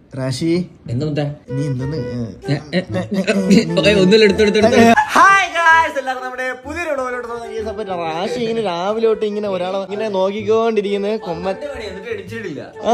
റാഷി എന്താ മുത്തേ നീ എന്തെന്ന് ഒന്നുമില്ല എടുത്തെടുത്തെടുത്ത് ഹായ് ഗായ്സ് എല്ലാവർക്കും നമ്മുടെ പുതിയൊരു ഇടവേളോട്ട് തോന്നുന്ന ഈ സമയത്ത് റാഷി ഇങ്ങനെ രാവിലെ തൊട്ട് ഇങ്ങനെ ഒരാളെ ഇങ്ങനെ നോക്കിക്കൊണ്ടിരിക്കുന്നത് കൊമ്മൻ ആ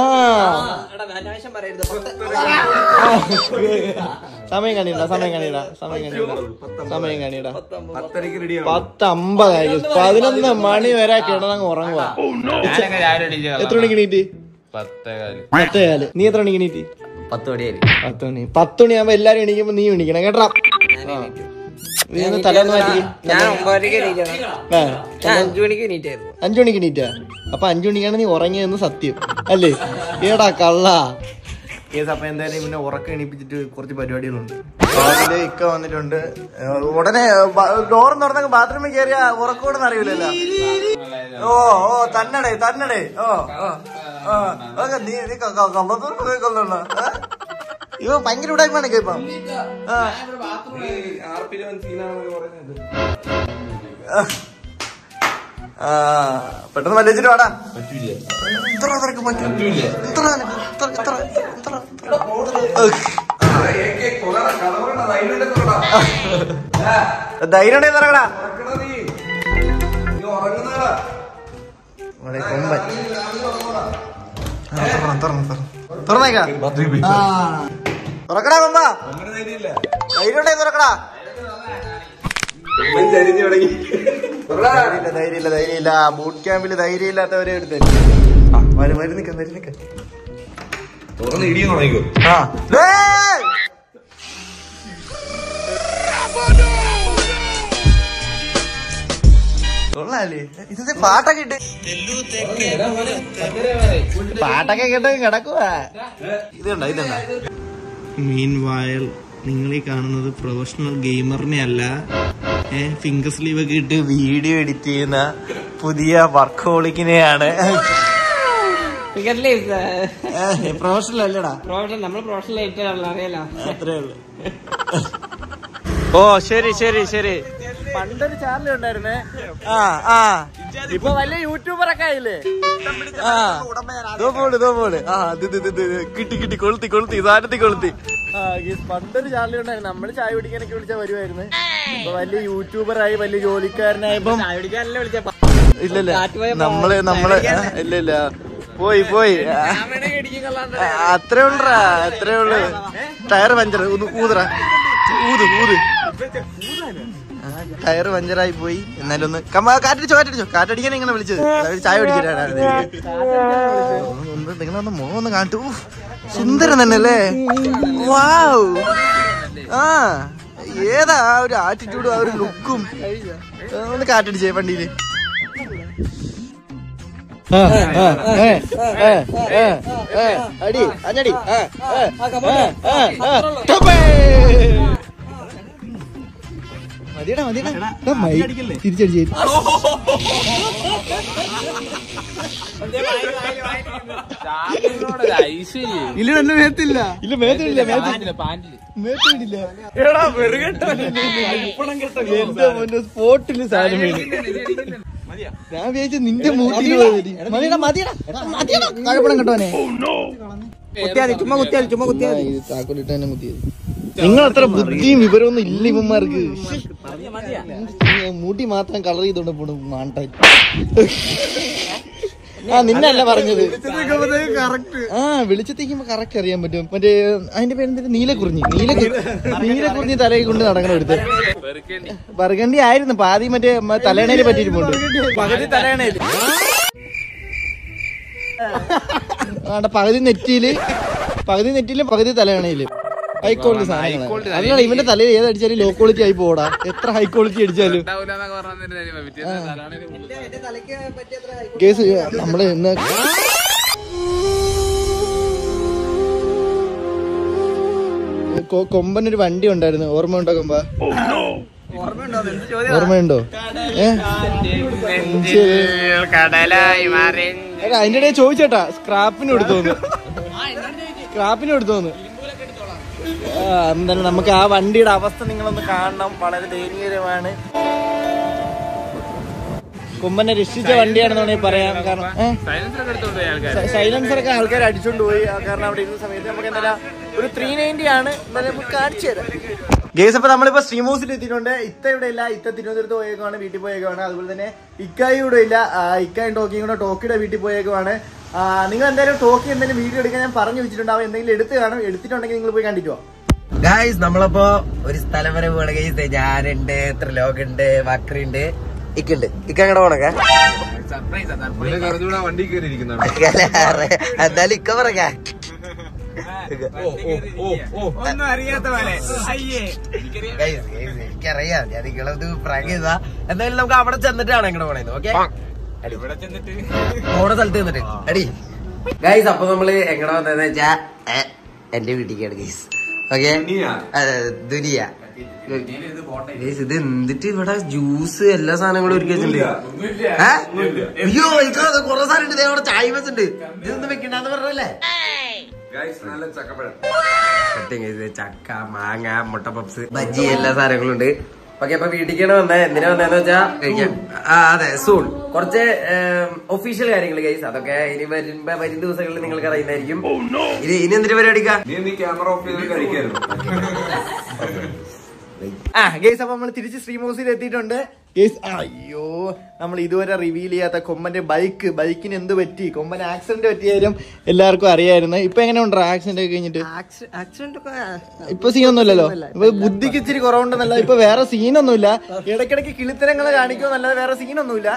സമയം കാണിയിട സമയം കാണിയിട സമയം കാണിയിട സമയം കാണിയിട പത്തമ്പതായി പതിനൊന്ന് മണി വരെ കിടന്നങ്ങ് ഉറങ്ങുക എത്ര മണിക്ക് എണീറ്റ് പത്തേകാല് നീ എത്ര മണിക്ക് എണീറ്റ് പത്ത് മണിയായി പത്ത് മണി പത്ത് മണിയാകുമ്പോ എല്ലാരും എണീക്കുമ്പോ നീ എണീക്കണം കേട്ടാ നീ ഒന്ന് തലേന്ന് മാറ്റി ഞാൻ ഒമ്പതരക്ക് എണീറ്റാണ് ആ, ഞാൻ അഞ്ചു മണിക്ക് എണീറ്റായിരുന്നു അഞ്ചു മണിക്ക് എണീറ്റാ അപ്പൊ അഞ്ചു മണിക്കാണ് നീ ഉറങ്ങിയെന്ന് സത്യം അല്ലേ ഏടാ കള്ള കേസ് അപ്പൊ എന്തായാലും പിന്നെ ഉറക്കം എണീപ്പിച്ചിട്ട് കുറച്ച് പരിപാടികളുണ്ട് രാവിലെ ഇക്ക വന്നിട്ടുണ്ട് ഏഹ് ഉടനെ ഡോർ തുറന്ന ബാത്റൂമിൽ കയറിയ ഉറക്കോടെന്ന് അറിയില്ലല്ലോ ഓ ഓ തന്നടേ തന്നടേ ഓ ഓ ഓ ഓക്കെ നീ നീ കള്ളത്തൂർക്ക് കൊള്ളണോ ഇവ ഭയങ്കര ഉടായ്പാണ് ഇപ്പം ആ ആ, പെട്ടെന്ന് മല്ലിച്ചിട്ട് വാടാ ഇത്ര നിനക്ക് പറ്റും? ഇത്ര നിനക്ക്? ഇത്ര- ഇത്ര- ഇത്ര- ഇത്ര- ഇത്ര- ധൈര്യം ഉണ്ടെങ്കിൽ തുറക്കടാ ഇവിടെ കൊമ്പൻ ആ, തുറന്ന്, തുറന്ന്, തുറന്ന്. തുറന്നേക്കാം ആ. തുറക്കടാ കൊമ്പ ധൈര്യം ഉണ്ടെങ്കിൽ തുറക്കടാ ധൈര്യമില്ല ധൈര്യമില്ല ധൈര്യമില്ല ബൂട്ട് ക്യാമ്പിൽ ധൈര്യം ഇല്ലാത്തവരെ എടുത്ത് ആ വരും വരും നിക്ക വരും നിക്ക തുറന്ന് ഇടിയും തുടങ്ങിക്കോ ആ ഡേയ്! കൊള്ളാല്ലേ ഇത് പാട്ടൊക്കെ ഇട്ട് പാട്ടൊക്കെ കേട്ട് കിടക്കുവാ ഇതുണ്ടോ ഇതുണ്ടോ മീൻ വായൽ നിങ്ങൾ ഈ കാണുന്നത് പ്രൊഫഷണൽ ഗെയിമറിനെ അല്ല ഫിംഗർ സ്ലീവ് ഒക്കെ ഇട്ട് വീഡിയോ എഡിറ്റ് ചെയ്യുന്ന പുതിയ വർക്കോളിക്കിനെയാണ് പ്രൊഫഷണൽ അല്ലടാ പ്രൊഫഷണൽ നമ്മൾ പ്രൊഫഷണൽ ആയിട്ടാണല്ലോ അറിയാലോ അത്രേ ഉള്ളു ഓ ശരി ശരി ശരി പണ്ടൊരു ചാനൽ ഉണ്ടായിരുന്നേ ആ ആ ഇപ്പൊ വലിയ യൂട്യൂബർ ഒക്കെ ആയില്ലേ ആ ദോ പോട് ദോ പോട് ആ ഇത് ഇത് ഇത് ഇത് കിട്ടി കിട്ടി കൊളുത്തി കൊളുത്തി സാധനത്തിൽ കൊളുത്തി ആ ഗീസ് പണ്ടൊരു ചാനൽ ഉണ്ടായിരുന്നു നമ്മള് ചായ കുടിക്കാനൊക്കെ വിളിച്ചാ വരുമായിരുന്നു ഇപ്പൊ വലിയ യൂട്യൂബർ ആയി വലിയ ജോലിക്കാരനായപ്പം ഇല്ലല്ല നമ്മള് നമ്മള് ആ, ഇല്ല ഇല്ല പോയി പോയി ആ, ആ, അത്രേ ഉള്ളടാ അത്രേ ഉള്ളു ടയർ പഞ്ചർ ഊതറ ഊത് ഊത് ആ, ടയർ പഞ്ചറായി പോയി എന്നാലും ഒന്ന് കമ്മ കാറ്റടിച്ചോ കാറ്റടിച്ചോ കാറ്റടിക്കാൻ ഇങ്ങനെ വിളിച്ചത് അതായത് ചായ കുടിച്ചിട്ടാണ് നിങ്ങളൊന്ന് മുഖം ഒന്ന് കാട്ടു ഊ, സുന്ദരൻ തന്നെ അല്ലേ വാവ് ആ ഏതാ ആ ഒരു ആറ്റിറ്റ്യൂഡും ആ ഒരു ലുക്കും ഒന്ന് കാറ്റടിച്ചേ വണ്ടിയില് അടി അഞ്ഞടി മതിയടാ മതിയടാ തിരിച്ചടിച്ചേ ഇല്ല എന്നെ മേത്തില്ല ഇല്ല മേത്തില്ല മേത്തില്ല സ്പോട്ടില് സാധനം വീണ് ഞാൻ വിചാരിച്ചു നിന്റെ മൂട്ടിൽ മതിയടാ മതിയടാ മതിയടാ കഴപ്പണം കേട്ടോനെ കുത്തിയാതി ചുമ്മാ കുത്തിയാതി ചുമ്മാ കുത്തിയാതി താക്കോലിട്ട് തന്നെ മുത്തിയത് നിങ്ങൾ അത്ര ബുദ്ധിയും വിവരമൊന്നും ഇല്ല ഇവന്മാർക്ക് മുടി മാത്രം കളർ ചെയ്തോണ്ട് പോണു മാണ്ടായി ആ നിന്നല്ല പറഞ്ഞത് ആ വെളിച്ചത്തേക്കുമ്പോ കറക്റ്റ് അറിയാൻ പറ്റും മറ്റേ അതിന്റെ പേരെന്താ നീലക്കുറിഞ്ഞി നീലക്കുറി നീലക്കുറിഞ്ഞി തലയിൽ കൊണ്ട് നടക്കണം എടുത്ത് ബർഗണ്ടി ആയിരുന്നു പാതി മറ്റേ മ- തലയണയിൽ പറ്റിയിരിപ്പുണ്ട് പകുതി തലയണയിൽ ആണ്ട പകുതി നെറ്റിയില് പകുതി നെറ്റിയിലും പകുതി തലയണയില് ഹൈ ക്വാളിറ്റി സാധനങ്ങൾ അല്ല ഇവന്റെ തലയിൽ ഏതടിച്ചാലും ലോ ക്വാളിറ്റി ആയി പോടാ എത്ര ഹൈ ക്വാളിറ്റി അടിച്ചാലും കേസ് നമ്മള് ഇന്ന് കൊ- കൊമ്പനൊരു വണ്ടി ഉണ്ടായിരുന്നു ഓർമ്മ ഉണ്ടോ കൊമ്പ ഓർമ്മയുണ്ടോ ഏ കടലായി മാറി എടാ അതിന്റെ ഇടയിൽ ചോദിച്ചേട്ടാ സ്ക്രാപ്പിന് എടുത്തോന്ന് സ്ക്രാപ്പിന് എടുത്തോന്ന് ആ, എന്താണ് നമുക്ക് ആ വണ്ടിയുടെ അവസ്ഥ നിങ്ങളൊന്ന് കാണണം വളരെ ദയനീയമാണ് കൊമ്പനെ രക്ഷിച്ച വണ്ടിയാണെന്ന് വേണമെങ്കിൽ പറയാം കാരണം സൈലൻസർ ഒക്കെ ആൾക്കാർ അടിച്ചോണ്ട് പോയി ആ, കാരണം അവിടെ ഇരുന്ന സമയത്ത് നമുക്ക് എന്തായാലും ഒരു ത്രീ നയൻറ്റി ആണ് എന്തായാലും നമുക്ക് കാണിച്ചു തരാം ഗേസ് അപ്പൊ നമ്മളിപ്പോ ശ്രീമൂസിൽ എത്തിയിട്ടുണ്ട് ഇത്ത ഇവിടെ ഇല്ല ഇത്ത തിരുവനന്തപുരത്ത് പോയേക്കുവാണ് വീട്ടിൽ പോയേക്കുവാണ് അതുപോലെ തന്നെ ഇക്കായി ഇവിടെ ഇല്ല ആ, ഇക്കായും ടോക്കിയും കൂടെ ടോക്കിയുടെ വീട്ടിൽ പോയേക്കുവാണ് ആ, നിങ്ങൾ എന്തായാലും ടോക്കി എന്തെങ്കിലും വീഡിയോ എടുക്കാൻ ഞാൻ പറഞ്ഞു വെച്ചിട്ടുണ്ടാവും എന്തെങ്കിലും എടുത്ത് കാണും എടുത്തിട്ടുണ്ടെങ്കിൽ നിങ്ങൾ പോയി കണ്ടിട്ട് വാ ഗായ്സ് നമ്മളപ്പോ ഒരു സ്ഥലം വരെ പോണ ഗൈസ് ഞാനുണ്ട് ത്രിലോക് ഉണ്ട് വക്രി ഉണ്ട് ഇക്കുണ്ട് ഇക്ക അങ്ങോട്ട് പോണൊക്കെ വണ്ടി കയറി ഇരിക്കുന്നതാണ് എന്തായാലും ഇക്ക പറയാ ഒന്നും അറിയാത്ത പോലെ അയ്യേ എനിക്കറിയാം ഞാൻ നിങ്ങളത് പ്രാങ്ക് ചെയ്താ എന്തായാലും നമുക്ക് അവിടെ ചെന്നിട്ടാണ് എങ്ങനെ പോണേന്ന് ഓക്കെ ഇവിടെ ചെന്നിട്ട് ഓടെ സ്ഥലത്ത് നിന്നിട്ട് അടി ഗൈസ് അപ്പൊ നമ്മള് എങ്ങനെ വന്നതെന്ന് വെച്ചാ ഏ, എന്റെ വീട്ടിലേക്കാണ് guys okay Duniya. Duniya guys ഇത് എന്തിട്ട് ഇവിടെ ജ്യൂസ് എല്ലാ സാധനങ്ങളും ഒരുക്കി വെച്ചിട്ടുണ്ട് ഏ? അയ്യോ എനിക്ക് കൊറേ സാധനം ഉണ്ട് ദേ അവിടെ ചായ വെച്ചിട്ടുണ്ട് ഇതൊന്നും വെക്കണ്ടെന്ന് പറഞ്ഞല്ലേ ഗൈസ് നല്ല ചക്കപ്പഴം സത്യം guys, ഇത് ചക്ക മാങ്ങ മുട്ട പപ്സ് ബജ്ജി എല്ലാ സാധനങ്ങളും ഉണ്ട് ഓക്കെ അപ്പൊ വീട്ടിലേക്കാണ് വന്നത് എന്തിനാ വന്നതെന്ന് വെച്ചാ കഴിക്കാം ആ അതെ സൂൺ കുറച്ച് ഒഫീഷ്യൽ കാര്യങ്ങൾ ഗൈസ് അതൊക്കെ ഇനി വരുമ്പോ വരും ദിവസങ്ങളിൽ നിങ്ങൾക്ക് അറിയുന്നതായിരിക്കും ഇനി ഇനി എന്തിനു പരിപാടിക്കാ നീ നീ ക്യാമറ ഓഫ് ചെയ്ത് കഴിക്കായിരുന്നു ആ ഗേസ് അപ്പൊ നമ്മൾ തിരിച്ച് ശ്രീമോസിൽ എത്തിയിട്ടുണ്ട് ഗേസ് അയ്യോ നമ്മൾ ഇതുവരെ റിവീൽ ചെയ്യാത്ത കൊമ്പന്റെ ബൈക്ക് ബൈക്കിന് എന്ത് പറ്റി കൊമ്പൻ ആക്സിഡന്റ് പറ്റിയാലും എല്ലാവർക്കും അറിയായിരുന്നു ഇപ്പൊ എങ്ങനെ ഉണ്ടോ ആക്സിഡന്റ് ഒക്കെ കഴിഞ്ഞിട്ട് ആക്സിഡന്റ് ഒക്കെ ഇപ്പൊ സീനൊന്നുമില്ലല്ലോ ഇപ്പൊ ബുദ്ധിക്ക് ഇച്ചിരി കുറവുണ്ടെന്നല്ല ഇപ്പൊ വേറെ സീനൊന്നുമില്ല ഇടയ്ക്കിടയ്ക്ക് കിളിത്തരങ്ങൾ കാണിക്കുമെന്നല്ലാതെ വേറെ സീനൊന്നുമില്ല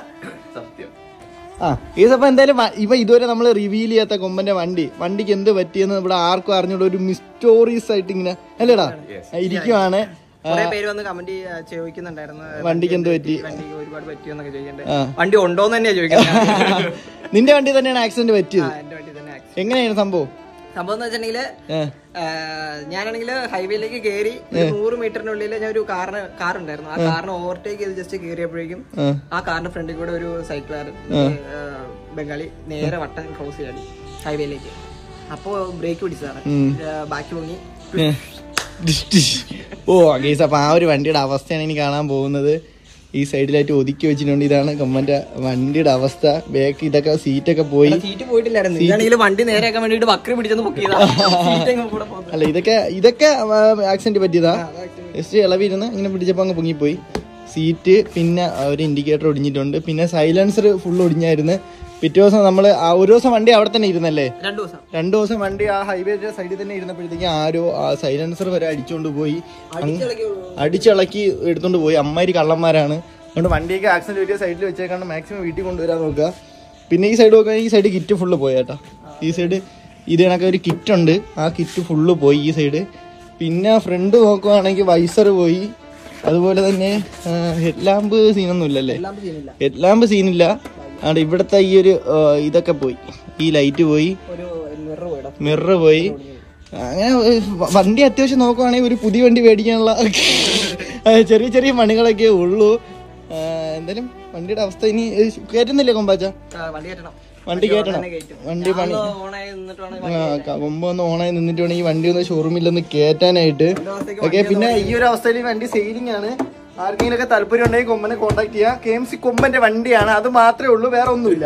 ആ ഈസപ്പ എന്തായാലും വ- ഇവ ഇതുവരെ നമ്മൾ റിവീൽ ചെയ്യാത്ത കൊമ്പന്റെ വണ്ടി വണ്ടിക്ക് എന്ത് പറ്റിയെന്ന് ഇവിടെ ആർക്കും അറിഞ്ഞൂടെ ഒരു മിസ്റ്റോറീസ് ആയിട്ട് ഇങ്ങനെ അല്ലേടാ ഇരിക്കുവാണ് കുറെ പേര് വന്ന് കമന്റ് ചോദിക്കുന്നുണ്ടായിരുന്നു വണ്ടിക്ക് എന്ത് പറ്റി വണ്ടിക്ക് ഒരുപാട് പറ്റിയോന്നൊക്കെ ചോദിക്കണ്ടേ ആ. വണ്ടി ഉണ്ടോന്ന് തന്നെയാ ചോദിക്കുന്നത് നിന്റെ വണ്ടി തന്നെയാണ് ആക്സിഡന്റ് പറ്റിയത് എന്റെ വണ്ടി തന്നെ accident. എങ്ങനെയാണ് സംഭവം സംഭവം എന്ന് വെച്ചിട്ടുണ്ടെങ്കിൽ ഏ, ഞാനാണെങ്കിൽ ഹൈവേയിലേക്ക് കയറി ഒരു നൂറ് മീറ്ററിനുള്ളിൽ ഞാൻ ഒരു കാറിന് കാർ ഉണ്ടായിരുന്നു ആ കാറിന് ഓവർടേക്ക് ചെയ്ത് ജസ്റ്റ് കയറിയപ്പോഴേക്കും ഏ. ആ കാറിന്റെ ഫ്രണ്ടിൽ കൂടെ ഒരു സൈക്കിളുകാരൻ ബംഗാളി നേരെ വട്ടം ക്രോസ് ചെയ്യാടി ഹൈവേയിലേക്ക് അപ്പോ ബ്രേക്ക് പിടിച്ചതാണ് ഉം. ബാക്കി പൊങ്ങി ഏ. Dish dish. ഓ ഗീസ് അപ്പൊ ആ ഒരു വണ്ടിയുടെ അവസ്ഥയാണ് ഇനി കാണാൻ പോകുന്നത് ഈ സൈഡിലായിട്ട് ഒതുക്കി വെച്ചിട്ടുണ്ട് ഇതാണ് കൊമ്മന്റെ വണ്ടിയുടെ അവസ്ഥ ബാക്ക് ഇതൊക്കെ സീറ്റൊക്കെ പോയി സീറ്റ് പോയിട്ടില്ലായിരുന്നു ഇതാണെങ്കിൽ വണ്ടി നേരെയാക്കാൻ വേണ്ടിട്ട് വക്രി പിടിച്ചൊന്ന് പൊക്കിയതാ സീറ്റ് അങ്ങ് കൂടെ പോകുന്നു അല്ല ഇതൊക്കെ ഇതൊക്കെ ആക്സിഡന്റ് പറ്റിയതാ ജസ്റ്റ് ഇളവിരുന്ന് ഇങ്ങനെ പിടിച്ചപ്പോ അങ്ങ് പൊങ്ങിപ്പോയി സീറ്റ് പിന്നെ ഒരു ഇൻഡിക്കേറ്റർ ഒടിഞ്ഞിട്ടുണ്ട് പിന്നെ സൈലൻസർ ഫുൾ ഒടിഞ്ഞായിരുന്നു പിറ്റേ ദിവസം നമ്മള് ആ ഒരു ദിവസം വണ്ടി അവിടെ തന്നെ ഇരുന്നല്ലേ രണ്ടു ദിവസം രണ്ടു ദിവസം വണ്ടി ആ ഹൈവേയുടെ സൈഡിൽ തന്നെ ഇരുന്നപ്പോഴത്തേക്ക് ആരോ ആ സൈലൻസർ വരെ അടിച്ചോണ്ട് പോയി അങ്ങ് അടിച്ചിളക്കി എടുത്തോണ്ട് പോയി അമ്മാരി കള്ളന്മാരാണ് അതുകൊണ്ട് വണ്ടിയൊക്കെ ആക്സിഡന്റ് പറ്റിയ സൈഡിൽ വെച്ചേക്കാണ്ട് മാക്സിമം വീട്ടിൽ കൊണ്ടുവരാൻ നോക്കുക പിന്നെ ഈ സൈഡ് നോക്കുകയാണെങ്കിൽ ഈ സൈഡ് കിറ്റ് ഫുള്ള് പോയി കേട്ടോ ഈ സൈഡ് ഇത് കണക്കെ ഒരു കിറ്റ് ഉണ്ട് ആ കിറ്റ് ഫുള്ള് പോയി ഈ സൈഡ് പിന്നെ ഫ്രണ്ട് നോക്കുവാണെങ്കിൽ വൈസർ പോയി അതുപോലെ തന്നെ ഹെഡ് ലാമ്പ് സീനൊന്നും ഇല്ലല്ലേ ചെയ്യുന്നില്ല ഹെഡ് ലാമ്പ് സീനില്ല അതുകൊണ്ട് ഇവിടുത്തെ ഈ ഒരു ആ, ഇതൊക്കെ പോയി ഈ ലൈറ്റ് പോയി ഒരു മിറർ പോയിടാം മിറർ പോയി അങ്ങനെ വ- വണ്ടി അത്യാവശ്യം നോക്കുവാണെങ്കിൽ ഒരു പുതിയ വണ്ടി മേടിക്കാനുള്ള ആ, ചെറിയ ചെറിയ പണികളൊക്കെ ഉള്ളൂ ആ, എന്തായാലും വണ്ടിയുടെ അവസ്ഥ ഇനി ഏ, കയറ്റുന്നില്ലേ കൊമ്പാച്ച വണ്ടി കയറ്റണം വണ്ടി കയറ്റണം തന്നെ കയറ്റും. വണ്ടി പണി ഓണായി നിന്നിട്ട് വേണം ആ ക- കൊമ്പ് ഒന്ന് ഓണായി നിന്നിട്ട് വേണം ഈ വണ്ടി ഒന്ന് ഷോറൂമിലൊന്ന് കയറ്റാനായിട്ട് ഓക്കെ പിന്നെ ഈ ഒരു അവസ്ഥയിൽ ഈ വണ്ടി സെയിലിംഗ് ആണ് ആർക്കെങ്കിലും ഒക്കെ താല്പര്യം ഉണ്ടെങ്കിൽ കൊമ്പനെ കോൺടാക്ട് ചെയ്യുക കെ എം സി കൊമ്പന്റെ വണ്ടിയാണ് അത് മാത്രമേ ഉള്ളൂ വേറെ ഒന്നുമില്ല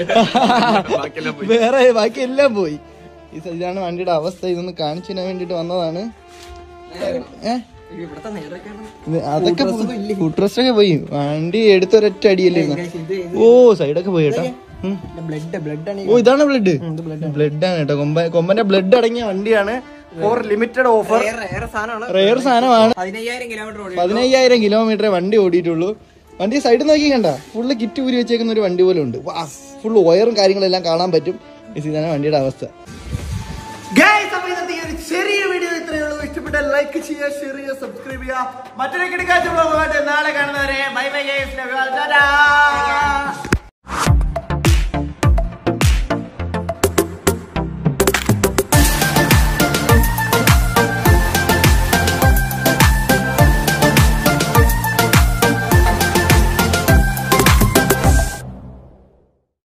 വേറെ ബാക്കി എല്ലാം പോയി ഈ സ- ഇതാണ് വണ്ടിയുടെ അവസ്ഥ ഇതൊന്ന് കാണിച്ചു തരാൻ വേണ്ടിട്ട് വന്നതാണ് ഏഹ് ഇവിടുത്തെ നേരൊക്കെ ഇത് അതൊക്കെ ഫുട്രസ്റ്റ് ഒക്കെ പോയി വണ്ടി എടുത്തൊരൊറ്റ അടിയല്ലേ ഇരുന്നെ. ഓ സൈഡൊക്കെ പോയി കേട്ടോ ഉം. ബ്ലഡ് ബ്ലഡ് ആണ് ഓ ഇതാണ് ബ്ലഡ് ബ്ലഡ് ആണ് കേട്ടോ കൊമ്പ കൊമ്പന്റെ ബ്ലഡ് അടങ്ങിയ വണ്ടിയാണ് ഫോർ ലിമിറ്റഡ് ഓഫർ ഏറെ സാധനമാണ് റെയർ സാധനമാണ് പതിനയ്യായിരം കിലോമീറ്റർ ഓടി പതിനയ്യായിരം കിലോമീറ്റർ വണ്ടി ഓടിയിട്ടുള്ളൂ വണ്ടി സൈഡിൽ നോക്കി കണ്ട ഫുള്ള് കിറ്റ് ഊരി വെച്ചേക്കുന്ന ഒരു വണ്ടി പോലെ ഉണ്ട് ഫുള്ള് വയറും കാര്യങ്ങളെല്ലാം കാണാൻ പറ്റും Guys, ഇതാണ് വണ്ടിയുടെ അവസ്ഥ Guys, അപ്പൊ ഇന്നത്തെ ഈ ഒരു ചെറിയ വീഡിയോ ഇത്രയേ ഉള്ളൂ ഇഷ്ടപ്പെട്ട ലൈക്ക് ചെയ്യുക ഷെയർ ചെയ്യുക സബ്സ്ക്രൈബ് ചെയ്യുക മറ്റൊരു കിടക്കാച്ച നാളെ കാണുന്നവരെ ബൈ ബൈ ഗൈസ്